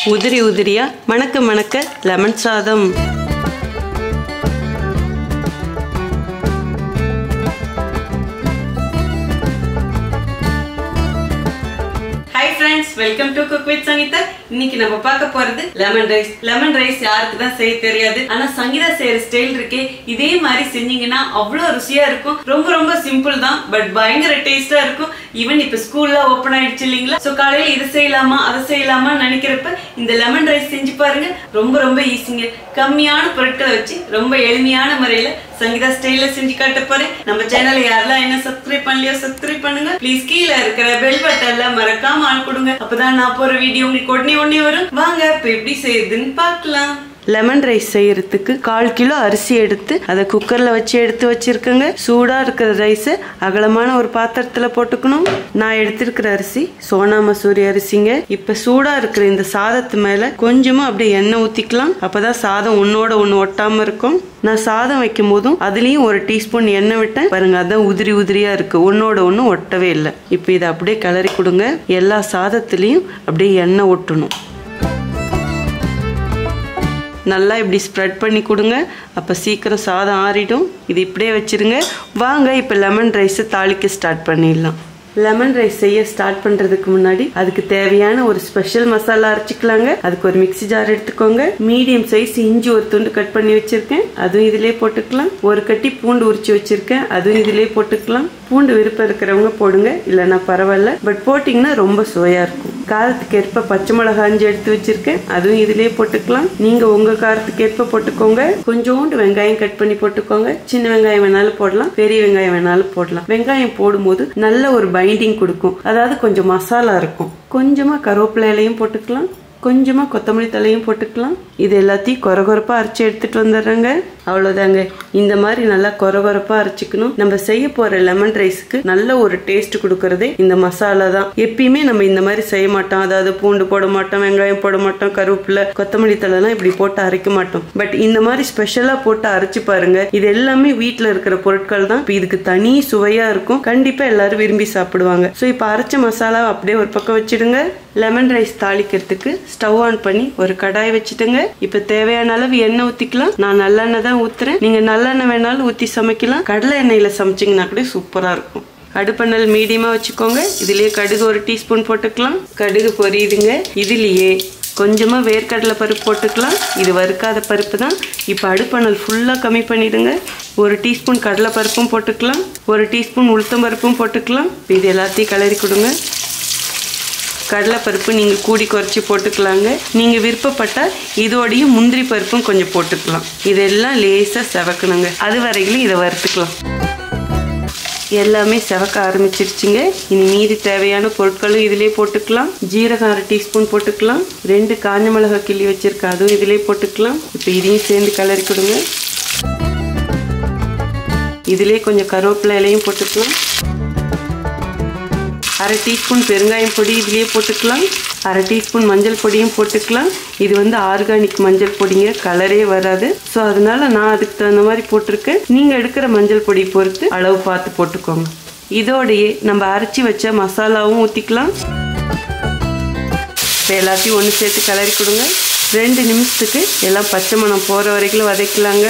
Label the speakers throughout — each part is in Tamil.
Speaker 1: உதிரி உதிரியா மணக்க மணக்க லெமன் சாதம் hi friends welcome to cook with Sangeetha இன்னைக்கு நம்ம பார்க்க போறது லெமன் ரைஸ் லெமன் ரைஸ் யாருக்கு தான் செய்ய தெரியாது ஆனா சங்கீதா செய்யற ஸ்டைல் இருக்கே இதே மாதிரி செஞ்சீங்கன்னா அவ்வளவு ருசியா இருக்கும் ரொம்ப ரொம்ப சிம்பிள் தான் பட் பயங்கர டேஸ்டா இருக்கும் ஈவன் இப்ப ஸ்கூல்ல ஓபன் ஆயிடுச்சு இல்லைங்களா சோ காலையில இது செய்யலாமா அதை செய்யலாமா நினைக்கிறப்ப இந்த லெமன் ரைஸ் செஞ்சு பாருங்க ரொம்ப ரொம்ப ஈஸிங்க கம்மியான பொருட்களை வச்சு ரொம்ப எளிமையான முறையில சங்கீதா ஸ்டைல்ல செஞ்சு காட்ட போறேன் நம்ம சேனலை யாரெல்லாம் என்ன சப்ஸ்கிரைப் பண்ணலையோ சப்ஸ்கிரைப் பண்ணுங்க ப்ளீஸ் கீழே இருக்கிற பெல் பட்டன்ல மறக்காம ஆள் கொடுங்க அப்பதான் நான் போற வீடியோ உங்களுக்கு உடனே உடனே வரும் வாங்க இப்ப எப்படி செய்யுதுன்னு பார்க்கலாம் லெமன் ரைஸ் செய்யறதுக்கு கால் கிலோ அரிசி எடுத்து அதை குக்கர்ல வச்சு எடுத்து வச்சிருக்கேங்க சூடா இருக்கிற ரைஸை அகலமான ஒரு பாத்திரத்துல போட்டுக்கணும் நான் எடுத்திருக்கிற அரிசி சோனா மசூரி அரிசிங்க இப்ப சூடா இருக்கிற இந்த சாதத்து மேல கொஞ்சமா அப்படியே எண்ணெய் ஊத்திக்கலாம் அப்பதான் சாதம் ஒன்னோட ஒண்ணு ஒட்டாம இருக்கும் நான் சாதம் வைக்கும் போதும் அதுலயும் ஒரு டீஸ்பூன் எண்ணெய் விட்டேன் பாருங்க அதான் உதிரி உதிரியா இருக்கு ஒன்னோட ஒண்ணு ஒட்டவே இல்லை இப்போ இதை அப்படியே கிளறி கொடுங்க எல்லா சாதத்துலயும் அப்படியே எண்ணெய் ஒட்டணும் நல்லா இப்படி ஸ்ப்ரெட் பண்ணி கொடுங்க அப்போ சீக்கிரம் சாதம் ஆறிடும் இது இப்படியே வச்சிருங்க வாங்க இப்போ லெமன் ரைஸை தாளிக்க ஸ்டார்ட் பண்ணிடலாம் லெமன் ரைஸ் செய்ய ஸ்டார்ட் பண்ணுறதுக்கு முன்னாடி அதுக்கு தேவையான ஒரு ஸ்பெஷல் மசாலா அரைச்சிக்கலாங்க அதுக்கு ஒரு மிக்ஸி ஜார் எடுத்துக்கோங்க மீடியம் சைஸ் இஞ்சி ஒரு துண்டு கட் பண்ணி வச்சிருக்கேன் அதுவும் இதிலே போட்டுக்கலாம் ஒரு கட்டி பூண்டு உரிச்சு வச்சிருக்கேன் அதுவும் இதிலே போட்டுக்கலாம் பூண்டு விருப்பம் இருக்கிறவங்க போடுங்க இல்லைன்னா பரவாயில்ல பட் போட்டிங்கன்னா ரொம்ப சுவையா இருக்கும் காரத்துக்கு ஏற்ப பச்சை மிளகா அஞ்சு எடுத்து வச்சிருக்கேன் அதுவும் இதிலே போட்டுக்கலாம் நீங்க உங்க காரத்துக்கு ஏற்ப போட்டுக்கோங்க கொஞ்சோண்டு வெங்காயம் கட் பண்ணி போட்டுக்கோங்க சின்ன வெங்காயம் வேணாலும் போடலாம் பெரிய வெங்காயம் வேணாலும் போடலாம் வெங்காயம் போடும்போது நல்ல ஒரு பைண்டிங் கொடுக்கும் அதாவது கொஞ்சம் மசாலா இருக்கும் கொஞ்சமா கருவேப்பிலை இலையும் போட்டுக்கலாம் கொஞ்சமா கொத்தமல்லி தலையும் போட்டுக்கலாம் இது எல்லாத்தையும் கொரகொரப்பா அரைச்சி எடுத்துட்டு வந்துடுறேங்க அவ்வளவுதாங்க இந்த மாதிரி நல்லா கொரகொரப்பா அரைச்சிக்கணும் நம்ம செய்ய போற லெமன் ரைஸ்க்கு நல்ல ஒரு டேஸ்ட் கொடுக்கறதே இந்த மசாலா தான் எப்பயுமே நம்ம இந்த மாதிரி செய்ய மாட்டோம் அதாவது பூண்டு போட மாட்டோம் வெங்காயம் போட மாட்டோம் கருவேப்பிலை கொத்தமல்லி தலைலாம் இப்படி போட்டு அரைக்க மாட்டோம் பட் இந்த மாதிரி ஸ்பெஷலா போட்டு அரைச்சு பாருங்க இது எல்லாமே வீட்ல இருக்கிற பொருட்கள் தான் இப்ப இதுக்கு தனி சுவையா இருக்கும் கண்டிப்பா எல்லாரும் விரும்பி சாப்பிடுவாங்க ஸோ இப்போ அரைச்ச மசாலா அப்படியே ஒரு பக்கம் வச்சிடுங்க லெமன் ரைஸ் தாளிக்கிறதுக்கு ஸ்டவ் ஆன் பண்ணி ஒரு கடாய் வச்சுட்டுங்க இப்ப தேவையான அளவு எண்ணெய் ஊத்திக்கலாம் நான் நல்லெண்ணெய் தான் ஊத்துறேன் நீங்க நல்லெண்ணெய் வேணாலும் ஊத்தி சமைக்கலாம் கடலை எண்ணெயில சமைச்சீங்கன்னா கூட சூப்பரா இருக்கும் அடுப்பண்ணல் மீடியமா வச்சுக்கோங்க இதுலயே கடுகு ஒரு டீஸ்பூன் போட்டுக்கலாம் கடுகு பொரியுதுங்க இதுலயே கொஞ்சமா வேர்க்கடலை பருப்பு போட்டுக்கலாம் இது வறுக்காத பருப்பு தான் இப்போ அடுப்பணல் ஃபுல்லாக கம்மி பண்ணிடுங்க ஒரு டீஸ்பூன் கடலை பருப்பும் போட்டுக்கலாம் ஒரு டீஸ்பூன் உளுத்தம் பருப்பும் போட்டுக்கலாம் இது எல்லாத்தையும் கிளறி கொடுங்க கடலைப்பருப்பு நீங்கள் கூடி குறைச்சி போட்டுக்கலாங்க நீங்கள் விருப்பப்பட்டால் இதோடையும் முந்திரி பருப்பும் கொஞ்சம் போட்டுக்கலாம் இதெல்லாம் லேசாக செவக்கணுங்க அது வரையிலும் இதை வறுத்துக்கலாம் எல்லாமே செவக்க ஆரம்பிச்சிருச்சுங்க இனி மீதி தேவையான பொருட்களும் இதிலே போட்டுக்கலாம் ஜீரகம் அரை டீஸ்பூன் போட்டுக்கலாம் ரெண்டு காஞ்ச மிளகாய் கிள்ளி வச்சிருக்க அதுவும் இதிலே போட்டுக்கலாம் இப்போ இதையும் சேர்ந்து கலரி கொடுங்க இதிலே கொஞ்சம் கருவேப்பிலை இலையும் போட்டுக்கலாம் அரை டீஸ்பூன் பெருங்காயம் பொடி இதுலேயே போட்டுக்கலாம் அரை டீஸ்பூன் மஞ்சள் பொடியும் போட்டுக்கலாம் இது வந்து ஆர்கானிக் மஞ்சள் பொடிங்க கலரே வராது ஸோ அதனால நான் அதுக்கு தகுந்த மாதிரி போட்டிருக்கேன் நீங்கள் எடுக்கிற மஞ்சள் பொடி பொறுத்து அளவு பார்த்து போட்டுக்கோங்க இதோடையே நம்ம அரைச்சி வச்ச மசாலாவும் ஊற்றிக்கலாம் இப்போ எல்லாத்தையும் ஒன்று சேர்த்து கிளறி கொடுங்க ரெண்டு நிமிஷத்துக்கு எல்லாம் பச்சை மணம் போகிற வரைக்கும் வதக்கலாங்க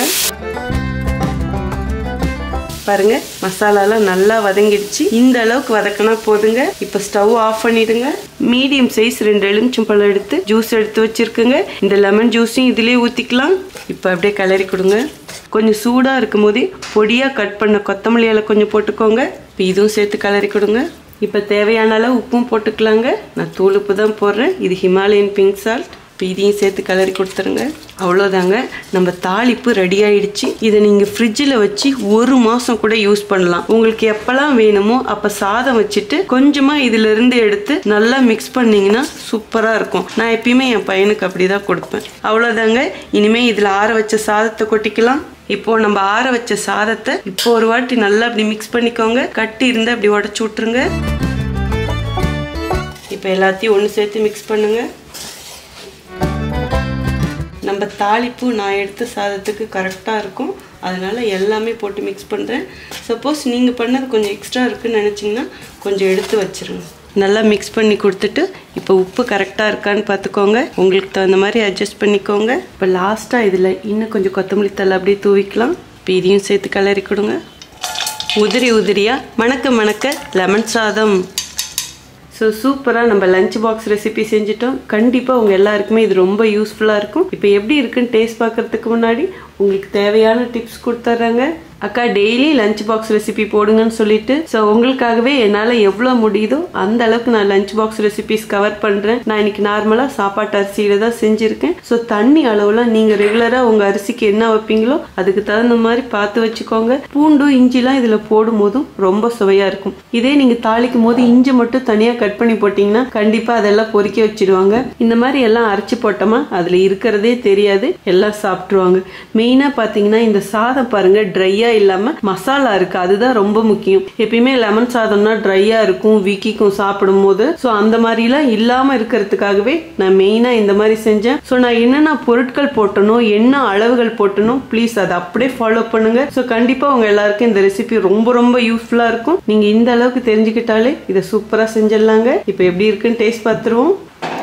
Speaker 1: பாருங்க மசாலாலாம் நல்லா வதங்கிடுச்சு இந்த அளவுக்கு வதக்கினா போதுங்க இப்போ ஸ்டவ் ஆஃப் பண்ணிடுங்க மீடியம் சைஸ் ரெண்டு எலுமிச்சம் பழம் எடுத்து ஜூஸ் எடுத்து வச்சிருக்குங்க இந்த லெமன் ஜூஸையும் இதிலே ஊற்றிக்கலாம் இப்போ அப்படியே கிளறி கொடுங்க கொஞ்சம் சூடாக இருக்கும் போதே பொடியாக கட் பண்ண கொத்தமல்லி இலை கொஞ்சம் போட்டுக்கோங்க இப்போ இதுவும் சேர்த்து கிளறி கொடுங்க இப்போ தேவையான அளவு உப்பும் போட்டுக்கலாங்க நான் தூள் உப்பு தான் போடுறேன் இது ஹிமாலயன் பிங்க் சால்ட் இப்போ இதையும் சேர்த்து கிளறி கொடுத்துருங்க அவ்வளோதாங்க நம்ம தாளிப்பு ரெடி ஆயிடுச்சு இதை நீங்கள் ஃப்ரிட்ஜில் வச்சு ஒரு மாதம் கூட யூஸ் பண்ணலாம் உங்களுக்கு எப்போல்லாம் வேணுமோ அப்போ சாதம் வச்சுட்டு கொஞ்சமாக இதிலிருந்து எடுத்து நல்லா மிக்ஸ் பண்ணிங்கன்னா சூப்பராக இருக்கும் நான் எப்பயுமே என் பையனுக்கு அப்படி தான் கொடுப்பேன் அவ்வளோதாங்க இனிமேல் இதில் ஆற வச்ச சாதத்தை கொட்டிக்கலாம் இப்போ நம்ம ஆற வச்ச சாதத்தை இப்போ ஒரு வாட்டி நல்லா அப்படி மிக்ஸ் பண்ணிக்கோங்க கட்டி இருந்து அப்படி உடச்சி விட்ருங்க இப்போ எல்லாத்தையும் ஒன்று சேர்த்து மிக்ஸ் பண்ணுங்க நம்ம தாளிப்பு நான் எடுத்த சாதத்துக்கு கரெக்டாக இருக்கும் அதனால் எல்லாமே போட்டு மிக்ஸ் பண்ணுறேன் சப்போஸ் நீங்கள் பண்ணது கொஞ்சம் எக்ஸ்ட்ரா இருக்குன்னு நினச்சிங்கன்னா கொஞ்சம் எடுத்து வச்சிருங்க நல்லா மிக்ஸ் பண்ணி கொடுத்துட்டு இப்போ உப்பு கரெக்டாக இருக்கான்னு பார்த்துக்கோங்க உங்களுக்கு தகுந்த மாதிரி அட்ஜஸ்ட் பண்ணிக்கோங்க இப்போ லாஸ்ட்டாக இதில் இன்னும் கொஞ்சம் கொத்தமல்லி தலை அப்படியே தூவிக்கலாம் இப்போ இதையும் சேர்த்து கிளறி கொடுங்க உதிரி உதிரியா மணக்க மணக்க லெமன் சாதம் ஸோ சூப்பராக நம்ம லஞ்ச் பாக்ஸ் ரெசிபி செஞ்சுட்டோம் கண்டிப்பாக உங்கள் எல்லாருக்குமே இது ரொம்ப யூஸ்ஃபுல்லாக இருக்கும் இப்போ எப்படி இருக்குன்னு டேஸ்ட் பார்க்கறதுக்கு முன்னாடி உங்களுக்கு தேவையான டிப்ஸ் கொடுத்துட்றாங்க அக்கா டெய்லி லஞ்ச் பாக்ஸ் ரெசிபி போடுங்கன்னு சொல்லிட்டு ஸோ உங்களுக்காகவே என்னால் எவ்வளோ முடியுதோ அந்த அளவுக்கு நான் லஞ்ச் பாக்ஸ் ரெசிபிஸ் கவர் பண்ணுறேன் நான் இன்னைக்கு நார்மலாக சாப்பாட்டு அரிசியில தான் செஞ்சுருக்கேன் ஸோ தண்ணி அளவுலாம் நீங்கள் ரெகுலராக உங்கள் அரிசிக்கு என்ன வைப்பீங்களோ அதுக்கு தகுந்த மாதிரி பார்த்து வச்சுக்கோங்க பூண்டு இஞ்சிலாம் இதில் போடும் போதும் ரொம்ப சுவையாக இருக்கும் இதே நீங்கள் தாளிக்கும் போது இஞ்சி மட்டும் தனியாக கட் பண்ணி போட்டிங்கன்னா கண்டிப்பாக அதெல்லாம் பொறுக்கி வச்சிடுவாங்க இந்த மாதிரி எல்லாம் அரைச்சி போட்டோமா அதில் இருக்கிறதே தெரியாது எல்லாம் சாப்பிட்ருவாங்க மெயினாக பார்த்தீங்கன்னா இந்த சாதம் பாருங்க ட்ரையாக இல்லாமல் மசாலா இருக்கு அதுதான் ரொம்ப முக்கியம் எப்பயுமே லெமன் சாதம்னா ட்ரையாக இருக்கும் விக்கிக்கும் சாப்பிடும் போது ஸோ அந்த மாதிரிலாம் இல்லாமல் இருக்கிறதுக்காகவே நான் மெயினாக இந்த மாதிரி செஞ்சேன் ஸோ நான் என்னென்ன பொருட்கள் போட்டனோ என்ன அளவுகள் போட்டனோ ப்ளீஸ் அதை அப்படியே ஃபாலோ பண்ணுங்க ஸோ கண்டிப்பாக உங்க எல்லாருக்கும் இந்த ரெசிபி ரொம்ப ரொம்ப யூஸ்ஃபுல்லாக இருக்கும் நீங்கள் இந்த அளவுக்கு தெரிஞ்சுக்கிட்டாலே இதை சூப்பராக செஞ்சிடலாங்க இப்போ எப்படி இருக்குன்னு டேஸ்ட் பார்த்துருவோம்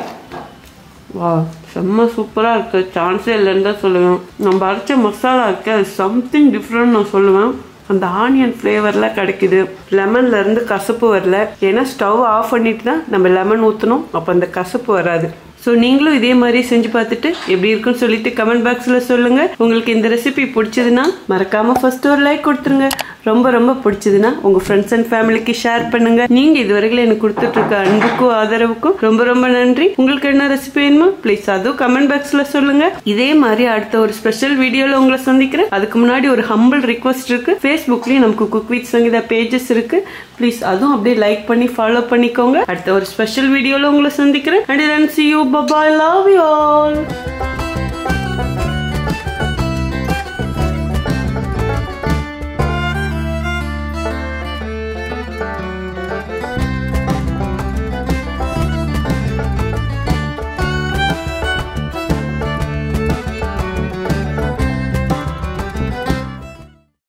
Speaker 1: வா செம்ம சூப்பராக இருக்குது சான்ஸே இல்லைன்னு தான் சொல்லுவேன் நம்ம அரைச்ச மசாலா இருக்கு அது சம்திங் டிஃப்ரெண்ட் நான் சொல்லுவேன் அந்த ஆனியன் ஃப்ளேவர்லாம் கிடைக்குது லெமன்ல இருந்து கசப்பு வரல ஏன்னா ஸ்டவ் ஆஃப் பண்ணிட்டு தான் நம்ம லெமன் ஊற்றணும் அப்போ அந்த கசப்பு வராது ஸோ நீங்களும் இதே மாதிரி செஞ்சு பார்த்துட்டு எப்படி இருக்குன்னு சொல்லிட்டு கமெண்ட் பாக்ஸில் சொல்லுங்க உங்களுக்கு இந்த ரெசிபி பிடிச்சதுன்னா மறக்காம ஃபர்ஸ்ட் ஒரு லைக் கொடுத்துருங்க ரொம்ப ரொம்ப பிடிச்சதுன்னா உங்க ஃப்ரெண்ட்ஸ் அண்ட் ஃபேமிலிக்கு ஷேர் பண்ணுங்க நீங்க இதுவரைக்கும் எனக்கு கொடுத்துட்டு இருக்க அன்புக்கும் ஆதரவுக்கும் ரொம்ப ரொம்ப நன்றி உங்களுக்கு என்ன ரெசிபி வேணுமோ ப்ளீஸ் அதுவும் கமெண்ட் பாக்ஸ்ல சொல்லுங்க இதே மாதிரி அடுத்த ஒரு ஸ்பெஷல் வீடியோல உங்களை சந்திக்கிறேன் அதுக்கு முன்னாடி ஒரு ஹம்பிள் ரிக்வஸ்ட் இருக்கு ஃபேஸ்புக்லயும் நமக்கு குக் வித் சங்கீதா பேஜஸ் இருக்கு ப்ளீஸ் அதுவும் அப்படியே லைக் பண்ணி ஃபாலோ பண்ணிக்கோங்க அடுத்த ஒரு ஸ்பெஷல் வீடியோல உங்களை சந்திக்கிறேன் and see you bye bye love you all